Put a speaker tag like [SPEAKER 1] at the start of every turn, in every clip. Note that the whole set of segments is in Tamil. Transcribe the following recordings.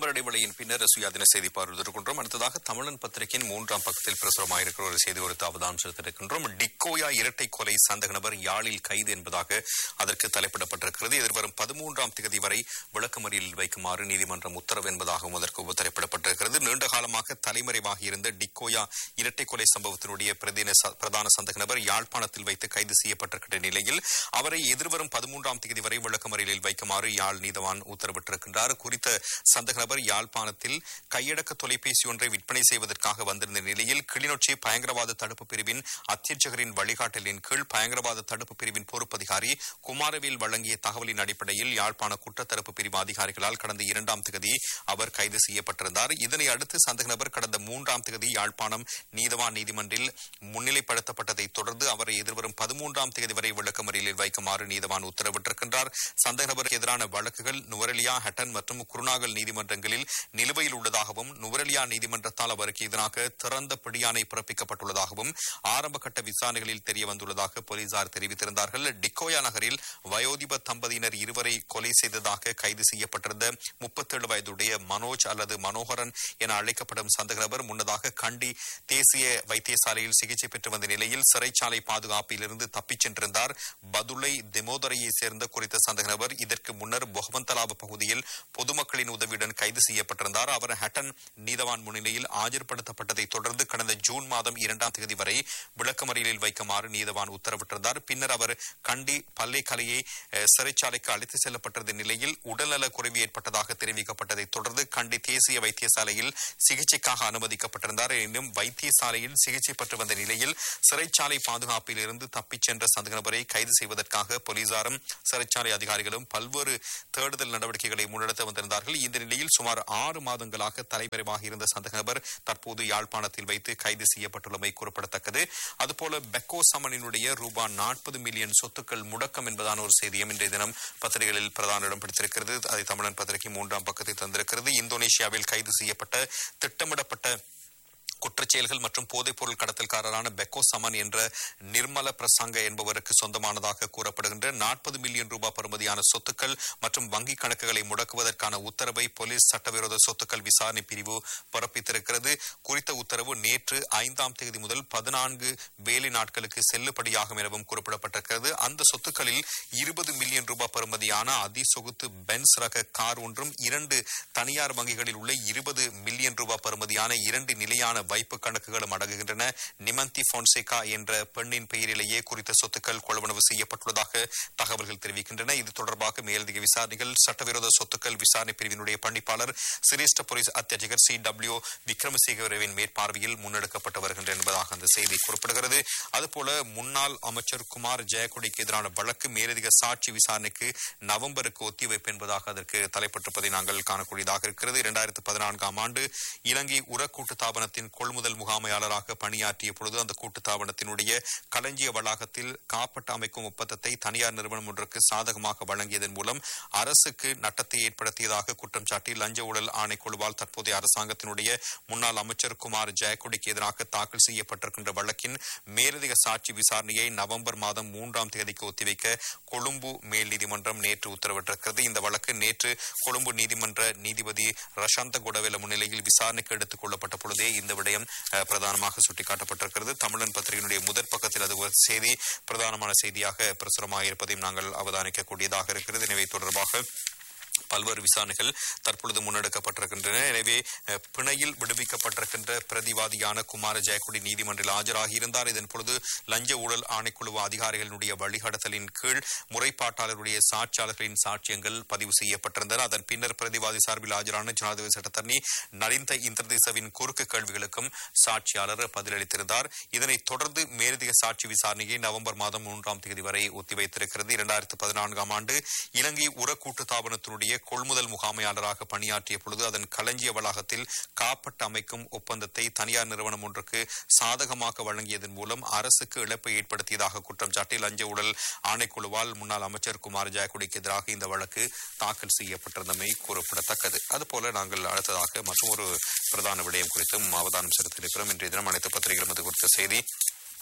[SPEAKER 1] விளம்பர இடைவெளியின் பின்னர் சுயாதீன செய்தி பார்வையிட்டிருக்கின்றோம் அடுத்ததாக தமிழன் பத்திரிகையின் மூன்றாம் பக்கத்தில் பிரசுரமாயிருக்கிற ஒரு செய்தி குறித்து அவதானம் செலுத்தியிருக்கின்றோம் டிக்கோயா இரட்டை கொலை சந்தக நபர் யாழில் கைது என்பதாக அதற்கு தலைப்பிடப்பட்டிருக்கிறது எதிர்வரும் பதிமூன்றாம் தேதி வரை விளக்கமறியலில் வைக்குமாறு நீதிமன்றம் உத்தரவு என்பதாகவும் அதற்கு தலைப்பிடப்பட்டிருக்கிறது நீண்ட காலமாக தலைமறைவாகி இருந்த டிக்கோயா இரட்டை கொலை சம்பவத்தினுடைய பிரதின ச- பிரதான சந்தக நபர் யாழ்ப்பாணத்தில் வைத்து கைது செய்யப்பட்டிருக்கின்ற நிலையில் அவரை எதிர்வரும் பதிமூன்றாம் தேதி வரை விளக்கமறியலில் வைக்குமாறு யாழ் நீதவான் உத்தரவிட்டிருக்கின்றார் குறித்த சந்தக நபர் யாழ்ப்பாணத்தில் கையடக்க தொலைபேசி ஒன்றை விற்பனை செய்வதற்காக வந்திருந்த நிலையில் கிளிநொச்சி பயங்கரவாத தடுப்பு பிரிவின் அத்தியட்சகரின் வழிகாட்டலின் கீழ் பயங்கரவாத தடுப்பு பிரிவின் பொறுப்பதிகாரி குமாரவேல் வழங்கிய தகவலின் அடிப்படையில் யாழ்ப்பாண குற்றத்தடுப்பு பிரிவு அதிகாரிகளால் கடந்த இரண்டாம் தேதி அவர் கைது செய்யப்பட்டிருந்தார் இதனை அடுத்து சந்தக நபர் கடந்த மூன்றாம் தேதி யாழ்ப்பாணம் நீதவான் நீதிமன்றில் முன்னிலைப்படுத்தப்பட்டதைத் தொடர்ந்து அவரை எதிர்வரும் பதிமூன்றாம் தேதி வரை விளக்கமறியலில் வைக்குமாறு நீதவான் உத்தரவிட்டிருக்கின்றார் சந்தக நபருக்கு எதிரான வழக்குகள் நுவரெலியா ஹட்டன் மற்றும் குருநாகல் நீதிமன்றங்களில் நிலுவையில் உள்ளதாகவும் நுவரெலியா நீதிமன்றத்தால் அவருக்கு எதிராக திறந்த பிடியாணை பிறப்பிக்கப்பட்டுள்ளதாகவும் ஆரம்ப கட்ட விசாரணைகளில் தெரிய வந்துள்ளதாக போலீசார் தெரிவித்திருந்தார்கள் டிக்கோயா நகரில் வயோதிப தம்பதியினர் இருவரை கொலை செய்ததாக கைது செய்யப்பட்டிருந்த முப்பத்தேழு வயதுடைய மனோஜ் அல்லது மனோகரன் என அழைக்கப்படும் சந்தக நபர் முன்னதாக கண்டி தேசிய வைத்தியசாலையில் சிகிச்சை பெற்று வந்த நிலையில் சிறைச்சாலை பாதுகாப்பிலிருந்து தப்பிச் சென்றிருந்தார் பதுளை தெமோதரையை சேர்ந்த குறித்த சந்தக நபர் இதற்கு முன்னர் பொகவந்தலாப பகுதியில் பொதுமக்களின் உதவியுடன் கைது செய்யப்பட்டிருந்தார் அவர் ஹட்டன் நீதவான் முன்னிலையில் ஆஜர்படுத்தப்பட்டதைத் தொடர்ந்து கடந்த ஜூன் மாதம் இரண்டாம் தேதி வரை விளக்கமறியலில் வைக்குமாறு நீதவான் உத்தரவிட்டிருந்தார் பின்னர் அவர் கண்டி பல்லைக்கலையை அஹ், சிறைச்சாலைக்கு அழைத்து செல்லப்பட்டிருந்த நிலையில் உடல்நல குறைவு ஏற்பட்டதாக தெரிவிக்கப்பட்டதைத் தொடர்ந்து கண்டி தேசிய வைத்தியசாலையில் சிகிச்சைக்காக அனுமதிக்கப்பட்டிருந்தார் எனினும் வைத்தியசாலையில் சிகிச்சை பெற்று வந்த நிலையில் சிறைச்சாலை பாதுகாப்பில் இருந்து தப்பிச் சென்ற சந்தக நபரை கைது செய்வதற்காக போலீசாரும் சிறைச்சாலை அதிகாரிகளும் பல்வேறு தேடுதல் நடவடிக்கைகளை முன்னெடுத்து வந்திருந்தார்கள் இந்த நிலையில் சுமார் ஆறு மாதங்களாக தலைமறைவாக இருந்த சந்தக நபர் தற்போது யாழ்ப்பாணத்தில் வைத்து கைது செய்யப்பட்டுள்ளமை குறிப்பிடத்தக்கது அதுபோல பெக்கோ சமனினுடைய ரூபாய் நாற்பது மில்லியன் சொத்துக்கள் முடக்கம் என்பதான ஒரு செய்தியும் இன்றைய தினம் பத்திரிகைகளில் பிரதான இடம் பிடித்திருக்கிறது அதை தமிழன் பத்திரிகை மூன்றாம் பக்கத்தில் தந்திருக்கிறது இந்தோனேஷியாவில் கைது செய்யப்பட்ட திட்டமிடப்பட்ட குற்றச்செயல்கள் மற்றும் போதைப்பொருள் கடத்தல்காரரான பெக்கோ சமன் என்ற நிர்மல பிரசங்க என்பவருக்கு சொந்தமானதாக கூறப்படுகின்ற நாற்பது மில்லியன் ரூபாய் பெறுமதியான சொத்துக்கள் மற்றும் வங்கிக் கணக்குகளை முடக்குவதற்கான உத்தரவை போலீஸ் சட்டவிரோத சொத்துக்கள் விசாரணை பிரிவு பிறப்பித்திருக்கிறது குறித்த உத்தரவு நேற்று ஐந்தாம் தேதி முதல் பதினான்கு வேலை நாட்களுக்கு செல்லுபடியாகும் எனவும் குறிப்பிடப்பட்டிருக்கிறது அந்த சொத்துக்களில் இருபது மில்லியன் ரூபாய் பெறுமதியான அதிசொகுத்து பென்ஸ் ரக கார் ஒன்றும் இரண்டு தனியார் வங்கிகளில் உள்ள இருபது மில்லியன் ரூபாய் பெறுமதியான இரண்டு நிலையான வைப்பு கணக்குகளும் அடங்குகின்றன நிமந்தி பொன்சேகா என்ற பெண்ணின் பெயரிலேயே குறித்த சொத்துக்கள் கொள்வனவு செய்யப்பட்டுள்ளதாக தகவல்கள் தெரிவிக்கின்றன இது தொடர்பாக மேலதிக விசாரணைகள் சட்டவிரோத சொத்துக்கள் விசாரணை பிரிவினுடைய பணிப்பாளர் சிரேஷ்ட போலீஸ் அத்தியட்சகர் சி டபிள்யூ விக்ரமசேகரவின் மேற்பார்வையில் முன்னெடுக்கப்பட்டு வருகின்றன என்பதாக அந்த செய்தி குறிப்பிடுகிறது அதுபோல முன்னாள் அமைச்சர் குமார் ஜெயக்குடிக்கு எதிரான வழக்கு மேலதிக சாட்சி விசாரணைக்கு நவம்பருக்கு ஒத்திவைப்பு என்பதாக அதற்கு தலைப்பட்டிருப்பதை நாங்கள் காணக்கூடியதாக இருக்கிறது இரண்டாயிரத்து பதினான்காம் ஆண்டு இலங்கை உர கூட்டுத்தாபனத்தின் கொள்முதல் முகாமையாளராக பணியாற்றிய பொழுது அந்த கூட்டுத்தாபனத்தினுடைய களஞ்சிய வளாகத்தில் காப்பட்டு அமைக்கும் ஒப்பந்தத்தை தனியார் நிறுவனம் ஒன்றுக்கு சாதகமாக வழங்கியதன் மூலம் அரசுக்கு நட்டத்தை ஏற்படுத்தியதாக குற்றம் சாட்டி லஞ்ச ஊழல் ஆணைக்குழுவால் தற்போதைய அரசாங்கத்தினுடைய முன்னாள் அமைச்சர் குமார் ஜெயக்குடிக்கு எதிராக தாக்கல் செய்யப்பட்டிருக்கின்ற வழக்கின் மேலதிக சாட்சி விசாரணையை நவம்பர் மாதம் மூன்றாம் தேதிக்கு ஒத்திவைக்க கொழும்பு மேல் நீதிமன்றம் நேற்று உத்தரவிட்டிருக்கிறது இந்த வழக்கு நேற்று கொழும்பு நீதிமன்ற நீதிபதி ரஷாந்த குடவேல முன்னிலையில் விசாரணைக்கு எடுத்துக் கொள்ளப்பட்ட பொழுதே இந்த விடயம் அஹ், பிரதானமாக சுட்டிக்காட்டப்பட்டிருக்கிறது தமிழன் பத்திரிகையினுடைய முதற் பக்கத்தில் அது ஒரு செய்தி பிரதானமான செய்தியாக பிரசுரமாக இருப்பதையும் நாங்கள் அவதானிக்கக்கூடியதாக இருக்கிறது எனவே இது தொடர்பாக பல்வேறு விசாரணைகள் தற்பொழுது முன்னெடுக்கப்பட்டிருக்கின்றன எனவே அஹ், பிணையில் விடுவிக்கப்பட்டிருக்கின்ற பிரதிவாதியான குமார ஜெயக்குடி நீதிமன்றில் ஆஜராகி இருந்தார் இதன் பொழுது லஞ்ச ஊழல் ஆணைக்குழு அதிகாரிகளினுடைய வழிகாட்டுதலின் கீழ் முறைப்பாட்டாளருடைய சாட்சியாளர்களின் சாட்சியங்கள் பதிவு செய்யப்பட்டிருந்தன அதன் பின்னர் பிரதிவாதி சார்பில் ஆஜரான ஜனாதிபதி சட்டத்தரணி நலிந்த இந்திரதேசவின் குறுக்கு கேள்விகளுக்கும் சாட்சியாளர் பதிலளித்திருந்தார் இதனைத் தொடர்ந்து மேலதிக சாட்சி விசாரணையை நவம்பர் மாதம் மூன்றாம் தேதி வரை ஒத்திவைத்திருக்கிறது இரண்டாயிரத்து பதினான்காம் ஆண்டு இலங்கை உர கூட்டுத்தாபனத்தினுடைய கொள்முதல் முகாமையாளராக பணியாற்றிய பொழுது அதன் களஞ்சிய வளாகத்தில் காப்பட்டு அமைக்கும் ஒப்பந்தத்தை தனியார் நிறுவனம் ஒன்றுக்கு சாதகமாக வழங்கியதன் மூலம் அரசுக்கு இழப்பை ஏற்படுத்தியதாக குற்றம் சாட்டி லஞ்ச ஊழல் ஆணைக்குழுவால் முன்னாள் அமைச்சர் குமார் ஜெயக்குடிக்கு எதிராக இந்த வழக்கு தாக்கல் செய்யப்பட்டிருந்தமை கூறப்படத்தக்கது அதுபோல நாங்கள் அடுத்ததாக மற்றொரு பிரதான விடயம் குறித்தும் அவதானம் செலுத்தியிருக்கிறோம் இன்றைய தினம் அனைத்து பத்திரிகைகளும் இது குறித்த செய்தி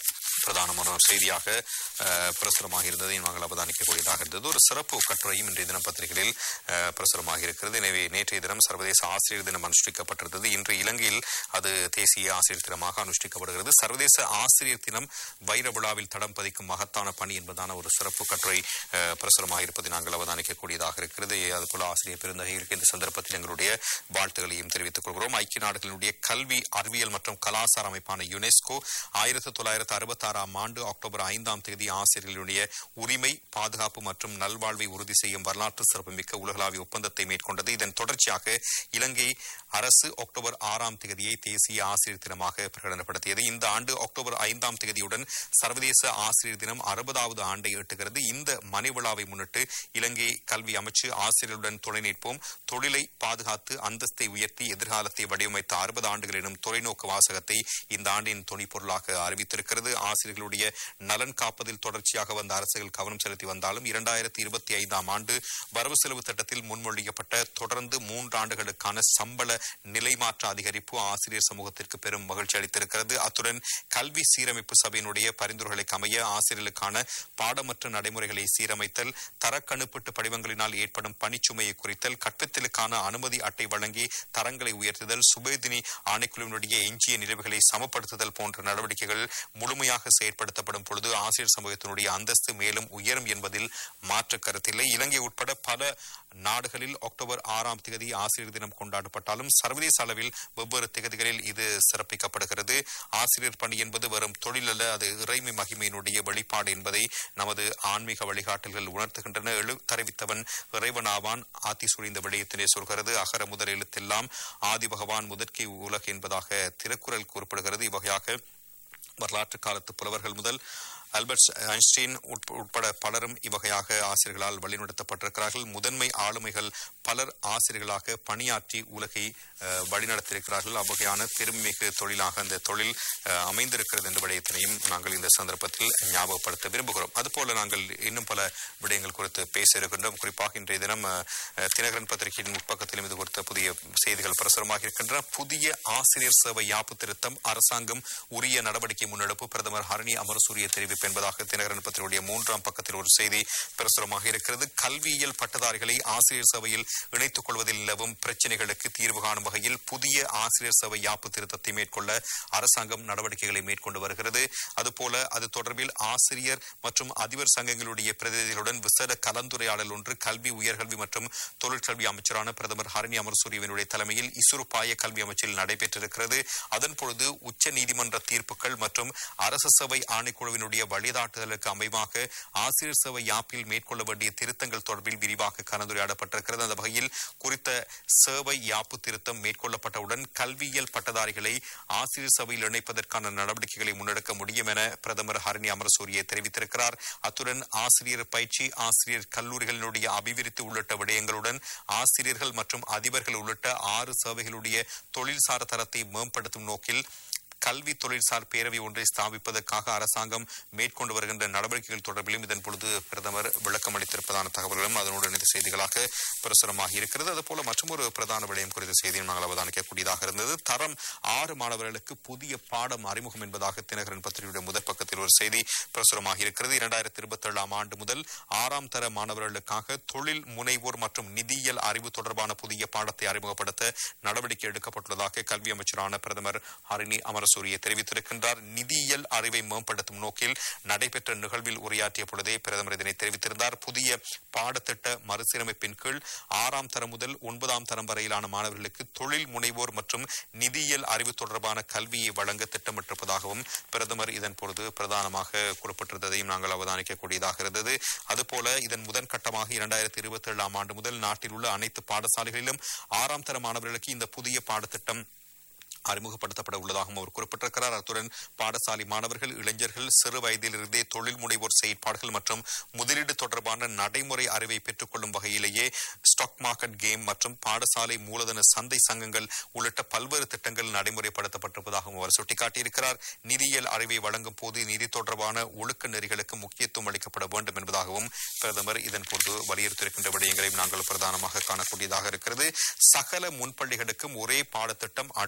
[SPEAKER 1] பிரதானமான ஒரு செய்தியாக அஹ், பிரசுரமாக இருந்ததை நாங்கள் அவதானிக்கக்கூடியதாக இருந்தது ஒரு சிறப்பு கட்டுரையும் இன்றைய தினம் பத்திரிகைகளில் அஹ், பிரசுரமாக இருக்கிறது எனவே நேற்றைய தினம் சர்வதேச ஆசிரியர் தினம் அனுஷ்டிக்கப்பட்டிருந்தது இன்று இலங்கையில் அது தேசிய ஆசிரியர் தினமாக அனுஷ்டிக்கப்படுகிறது சர்வதேச ஆசிரியர் தினம் வைர விழாவில் தடம் பதிக்கும் மகத்தான பணி என்பதான ஒரு சிறப்பு கட்டுரை அஹ், பிரசுரமாக இருப்பதை நாங்கள் அவதானிக்கக்கூடியதாக இருக்கிறது அதுபோல ஆசிரியர் பெருந்தகைகளுக்கு இந்த சந்தர்ப்பத்தில் எங்களுடைய வாழ்த்துக்களையும் தெரிவித்துக் கொள்கிறோம் ஐக்கிய நாடுகளினுடைய கல்வி அறிவியல் மற்றும் கலாச்சார அமைப்பான யுனெஸ்கோ ஆயிரத்தி தொள்ளாயிரத்தி அறுபத்தி ஆறாம் ஆண்டு அக்டோபர் ஐந்தாம் தேதி ஆசிரியர்களுடைய உரிமை பாதுகாப்பு மற்றும் நல்வாழ்வை உறுதி செய்யும் வரலாற்று சிறப்புமிக்க உலகளாவிய ஒப்பந்தத்தை மேற்கொண்டது இதன் தொடர்ச்சியாக இலங்கை அரசு அக்டோபர் ஆறாம் தேதியை தேசிய ஆசிரியர் தினமாக பிரகடனப்படுத்தியது இந்த ஆண்டு அக்டோபர் ஐந்தாம் தேதியுடன் சர்வதேச ஆசிரியர் தினம் அறுபதாவது ஆண்டை எட்டுகிறது இந்த மணி விழாவை முன்னிட்டு இலங்கை கல்வி அமைச்சு ஆசிரியர்களுடன் துணை நிற்போம் தொழிலை பாதுகாத்து அந்தஸ்தை உயர்த்தி எதிர்காலத்தை வடிவமைத்த அறுபது ஆண்டுகள் எனும் தொலைநோக்கு வாசகத்தை இந்த ஆண்டின் துணைப்பொருளாக அறிவித்திருக்கிறது ஆசிரியர்களுடைய நலன் காப்பதில் தொடர்ச்சியாக வந்த அரசுகள் கவனம் செலுத்தி வந்தாலும் இரண்டாயிரத்தி இருபத்தி ஐந்தாம் ஆண்டு வரவு செலவு திட்டத்தில் முன்மொழியப்பட்ட தொடர்ந்து மூன்று ஆண்டுகளுக்கான சம்பள நிலைமாற்ற அதிகரிப்பு ஆசிரியர் சமூகத்திற்கு பெரும் மகிழ்ச்சி அளித்திருக்கிறது அத்துடன் கல்வி சீரமைப்பு சபையினுடைய பரிந்துரைகளுக்கு அமைய ஆசிரியர்களுக்கான பாடமற்ற நடைமுறைகளை சீரமைத்தல் தரக்கணுப்பிட்டு படிவங்களினால் ஏற்படும் பணிச்சுமையை குறித்தல் கற்பித்தலுக்கான அனுமதி அட்டை வழங்கி தரங்களை உயர்த்துதல் சுபேதினி ஆணைக்குழுவினுடைய எஞ்சிய நிலைவுகளை சமப்படுத்துதல் போன்ற நடவடிக்கைகள் முழுமையாக செயற்படுத்தப்படும் பொழுது ஆசிரியர் சமூகத்தினுடைய அந்தஸ்து மேலும் உயரும் என்பதில் மாற்று கருத்தில்லை இலங்கை உட்பட பல நாடுகளில் அக்டோபர் ஆறாம் தேதி ஆசிரியர் தினம் கொண்டாடப்பட்டாலும் சர்வதேச அளவில் வெவ்வேறு திகதிகளில் இது சிறப்பிக்கப்படுகிறது ஆசிரியர் பணி என்பது வெறும் தொழில் அல்ல அது இறைமை மகிமையினுடைய வெளிப்பாடு என்பதை நமது ஆன்மீக வழிகாட்டல்கள் உணர்த்துகின்றன எழு தருவித்தவன் இறைவனாவான் ஆத்தி சுழிந்த விடயத்திலே சொல்கிறது அகர முதல் எழுத்தெல்லாம் ஆதி பகவான் முதற்கை உலகு என்பதாக திருக்குறள் குறிப்பிடுகிறது இவ்வகையாக வரலாற்று காலத்து புலவர்கள் முதல் அல்பர்ட் ஐன்ஸ்டீன் உட்ப- உட்பட பலரும் இவ்வகையாக ஆசிரியர்களால் வழிநடத்தப்பட்டிருக்கிறார்கள் முதன்மை ஆளுமைகள் பலர் ஆசிரியர்களாக பணியாற்றி உலகை அஹ், வழிநடத்தியிருக்கிறார்கள் அவ்வகையான பெருமிகு தொழிலாக அந்த தொழில் அஹ், அமைந்திருக்கிறது என்ற விடயத்தினையும் நாங்கள் இந்த சந்தர்ப்பத்தில் ஞாபகப்படுத்த விரும்புகிறோம் அதுபோல நாங்கள் இன்னும் பல விடயங்கள் குறித்து பேச இருக்கின்றோம் குறிப்பாக இன்றைய தினம் அஹ், அஹ், தினகரன் பத்திரிகையின் உட்பக்கத்திலும் இது குறித்த புதிய செய்திகள் பிரசுரமாக இருக்கின்றன புதிய ஆசிரியர் சேவை யாப்பு திருத்தம் அரசாங்கம் உரிய நடவடிக்கை முன்னெடுப்பு பிரதமர் ஹரணி அமரசூரிய தெரிவிப்பு என்பதாக தினகரன் பத்திரிகையுடைய மூன்றாம் பக்கத்தில் ஒரு செய்தி பிரசுரமாக இருக்கிறது கல்வியியல் பட்டதாரிகளை ஆசிரியர் சபையில் இணைத்துக் கொள்வதில் நிலவும் பிரச்சினைகளுக்கு தீர்வு காணும் வகையில் புதிய ஆசிரியர் சபை யாப்பு திருத்தத்தை மேற்கொள்ள அரசாங்கம் நடவடிக்கைகளை மேற்கொண்டு வருகிறது அதுபோல அது தொடர்பில் ஆசிரியர் மற்றும் அதிபர் சங்கங்களுடைய பிரதிநிதிகளுடன் விசேட கலந்துரையாடல் ஒன்று கல்வி உயர்கல்வி மற்றும் தொழிற்கல்வி அமைச்சரான பிரதமர் ஹரணி அமர்சூரியவினுடைய தலைமையில் இசுருப்பாய கல்வி அமைச்சில் நடைபெற்றிருக்கிறது அதன் பொழுது உச்ச நீதிமன்ற தீர்ப்புகள் மற்றும் அரசு சபை ஆணைக்குழுவினுடைய வழிகாட்டுதலுக்கு அமைவாக ஆசிரியர் சபை யாப்பில் மேற்கொள்ள வேண்டிய திருத்தங்கள் தொடர்பில் விரிவாக கலந்துரையாடப்பட்டிருக்கிறது அந்த வகையில் குறித்த சேவை யாப்பு திருத்தம் மேற்கொள்ளப்பட்டவுடன் கல்வியியல் பட்டதாரிகளை ஆசிரியர் சபையில் இணைப்பதற்கான நடவடிக்கைகளை முன்னெடுக்க முடியும் என பிரதமர் ஹரணி அமரசூரிய தெரிவித்திருக்கிறார் அத்துடன் ஆசிரியர் பயிற்சி ஆசிரியர் கல்லூரிகளினுடைய அபிவிருத்தி உள்ளிட்ட விடயங்களுடன் ஆசிரியர்கள் மற்றும் அதிபர்கள் உள்ளிட்ட ஆறு சேவைகளுடைய தொழில்சார் தரத்தை மேம்படுத்தும் நோக்கில் கல்வி தொழில்சார் பேரவை ஒன்றை ஸ்தாபிப்பதற்காக அரசாங்கம் மேற்கொண்டு வருகின்ற நடவடிக்கைகள் தொடர்பிலும் இதன் பொழுது பிரதமர் விளக்கம் அளித்திருப்பதான தகவல்களும் அதனோடு இணைந்த செய்திகளாக பிரசுரமாகி இருக்கிறது அதுபோல மற்றொரு பிரதான விடயம் குறித்த செய்தியும் நாங்கள் அவதானிக்கக்கூடியதாக இருந்தது தரம் ஆறு மாணவர்களுக்கு புதிய பாடம் அறிமுகம் என்பதாக தினகரன் பத்திரிகையுடைய முதற் பக்கத்தில் ஒரு செய்தி பிரசுரமாகி இருக்கிறது இரண்டாயிரத்தி இருபத்தி ஏழாம் ஆண்டு முதல் ஆறாம் தர மாணவர்களுக்காக தொழில் முனைவோர் மற்றும் நிதியியல் அறிவு தொடர்பான புதிய பாடத்தை அறிமுகப்படுத்த நடவடிக்கை எடுக்கப்பட்டுள்ளதாக கல்வி அமைச்சரான பிரதமர் ஹரிணி அமரசூரிய தெரிவித்திருக்கின்றார் நிதியியல் அறிவை மேம்படுத்தும் நோக்கில் நடைபெற்ற நிகழ்வில் உரையாற்றிய பொழுதே பிரதமர் இதனை தெரிவித்திருந்தார் புதிய பாடத்திட்ட மறுசீரமைப்பின் கீழ் ஆறாம் தரம் முதல் ஒன்பதாம் தரம் வரையிலான மாணவர்களுக்கு தொழில் முனைவோர் மற்றும் நிதியியல் அறிவு தொடர்பான கல்வியை வழங்க திட்டமிட்டிருப்பதாகவும் பிரதமர் இதன் பொழுது பிரதானமாக குறிப்பிட்டிருந்ததையும் நாங்கள் அவதானிக்கக்கூடியதாக இருந்தது அதுபோல இதன் முதன் கட்டமாக இரண்டாயிரத்தி இருபத்தி ஏழாம் ஆண்டு முதல் நாட்டில் உள்ள அனைத்து பாடசாலைகளிலும் ஆறாம் தர மாணவர்களுக்கு இந்த புதிய பாடத்திட்டம் அறிமுகப்படுத்தப்பட உள்ளதாகவும் அவர் குறிப்பிட்டிருக்கிறார் அத்துடன் பாடசாலை மாணவர்கள் இளைஞர்கள் சிறு வயதிலிருந்தே தொழில் முனைவோர் செயற்பாடுகள் மற்றும் முதலீடு தொடர்பான நடைமுறை அறிவை பெற்றுக் கொள்ளும் வகையிலேயே ஸ்டாக் மார்க்கெட் கேம் மற்றும் பாடசாலை மூலதன சந்தை சங்கங்கள் உள்ளிட்ட பல்வேறு திட்டங்கள் நடைமுறைப்படுத்தப்பட்டிருப்பதாகவும் அவர் சுட்டிக்காட்டியிருக்கிறார் நிதியியல் அறிவை வழங்கும் போது நிதி தொடர்பான ஒழுக்க நெறிகளுக்கு முக்கியத்துவம் அளிக்கப்பட வேண்டும் என்பதாகவும் பிரதமர் இதன் போது வலியுறுத்தியிருக்கின்ற விடயங்களையும் நாங்கள் பிரதானமாக காணக்கூடியதாக இருக்கிறது சகல முன்பள்ளிகளுக்கும் ஒரே பாடத்திட்டம் அடுத்த ஆண்டு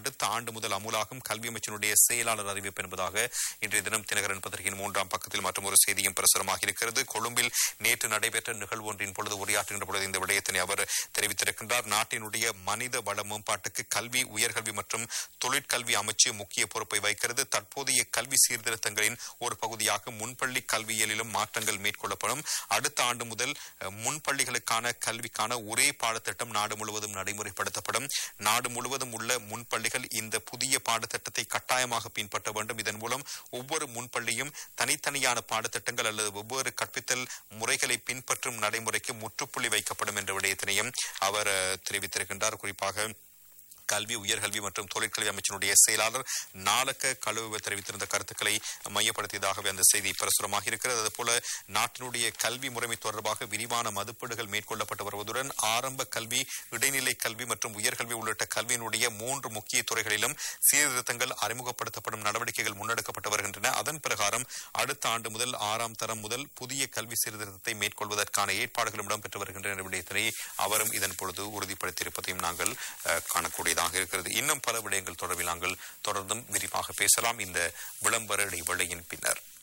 [SPEAKER 1] ஆண்டு முதல் அமுலாகும் கல்வி அமைச்சினுடைய செயலாளர் அறிவிப்பு என்பதாக இன்றைய தினம் தினகரன் பத்திரிகையின் மூன்றாம் பக்கத்தில் மற்றும் ஒரு செய்தியும் பிரசுரமாக இருக்கிறது கொழும்பில் நேற்று நடைபெற்ற நிகழ்வு ஒன்றின் பொழுது உரையாற்றுகின்ற பொழுது இந்த விடயத்தினை அவர் தெரிவித்திருக்கின்றார் நாட்டினுடைய மனித வள மேம்பாட்டுக்கு கல்வி உயர்கல்வி மற்றும் தொழிற்கல்வி அமைச்சு முக்கிய பொறுப்பை வைக்கிறது தற்போதைய கல்வி சீர்திருத்தங்களின் ஒரு பகுதியாக முன்பள்ளி கல்வியியலிலும் மாற்றங்கள் மேற்கொள்ளப்படும் அடுத்த ஆண்டு முதல் அஹ், முன்பள்ளிகளுக்கான கல்விக்கான ஒரே பாடத்திட்டம் நாடு முழுவதும் நடைமுறைப்படுத்தப்படும் நாடு முழுவதும் உள்ள முன்பள்ளிகள் இந்த புதிய பாடத்திட்டத்தை கட்டாயமாக பின்பற்ற வேண்டும் இதன் மூலம் ஒவ்வொரு முன்பள்ளியும் தனித்தனியான பாடத்திட்டங்கள் அல்லது ஒவ்வொரு கற்பித்தல் முறைகளை பின்பற்றும் நடைமுறைக்கு முற்றுப்புள்ளி வைக்கப்படும் என்ற விடயத்தினையும் அவர் அஹ், தெரிவித்திருக்கின்றார் குறிப்பாக கல்வி உயர்கல்வி மற்றும் தொழிற்கல்வி அமைச்சினுடைய செயலாளர் நாளக்க கழுவு தெரிவித்திருந்த கருத்துக்களை மையப்படுத்தியதாகவே அந்த செய்தி பிரசுரமாக இருக்கிறது அதுபோல நாட்டினுடைய கல்வி முறைமை தொடர்பாக விரிவான மதிப்பீடுகள் மேற்கொள்ளப்பட்டு வருவதுடன் ஆரம்ப கல்வி இடைநிலை கல்வி மற்றும் உயர்கல்வி உள்ளிட்ட கல்வியினுடைய மூன்று முக்கிய துறைகளிலும் சீர்திருத்தங்கள் அறிமுகப்படுத்தப்படும் நடவடிக்கைகள் முன்னெடுக்கப்பட்டு வருகின்றன அதன் பிரகாரம் அடுத்த ஆண்டு முதல் ஆறாம் தரம் முதல் புதிய கல்வி சீர்திருத்தத்தை மேற்கொள்வதற்கான ஏற்பாடுகளும் இடம்பெற்று வருகின்றன என்ற விடயத்தினை அவரும் இதன் பொழுது உறுதிப்படுத்தியிருப்பதையும் நாங்கள் அஹ், காணக்கூடியதாக இருக்கிறது இன்னும் பல விடயங்கள் தொடர்பில் நாங்கள் தொடர்ந்தும் விரிவாக பேசலாம் இந்த விளம்பர இடைவேளையின் பின்னர்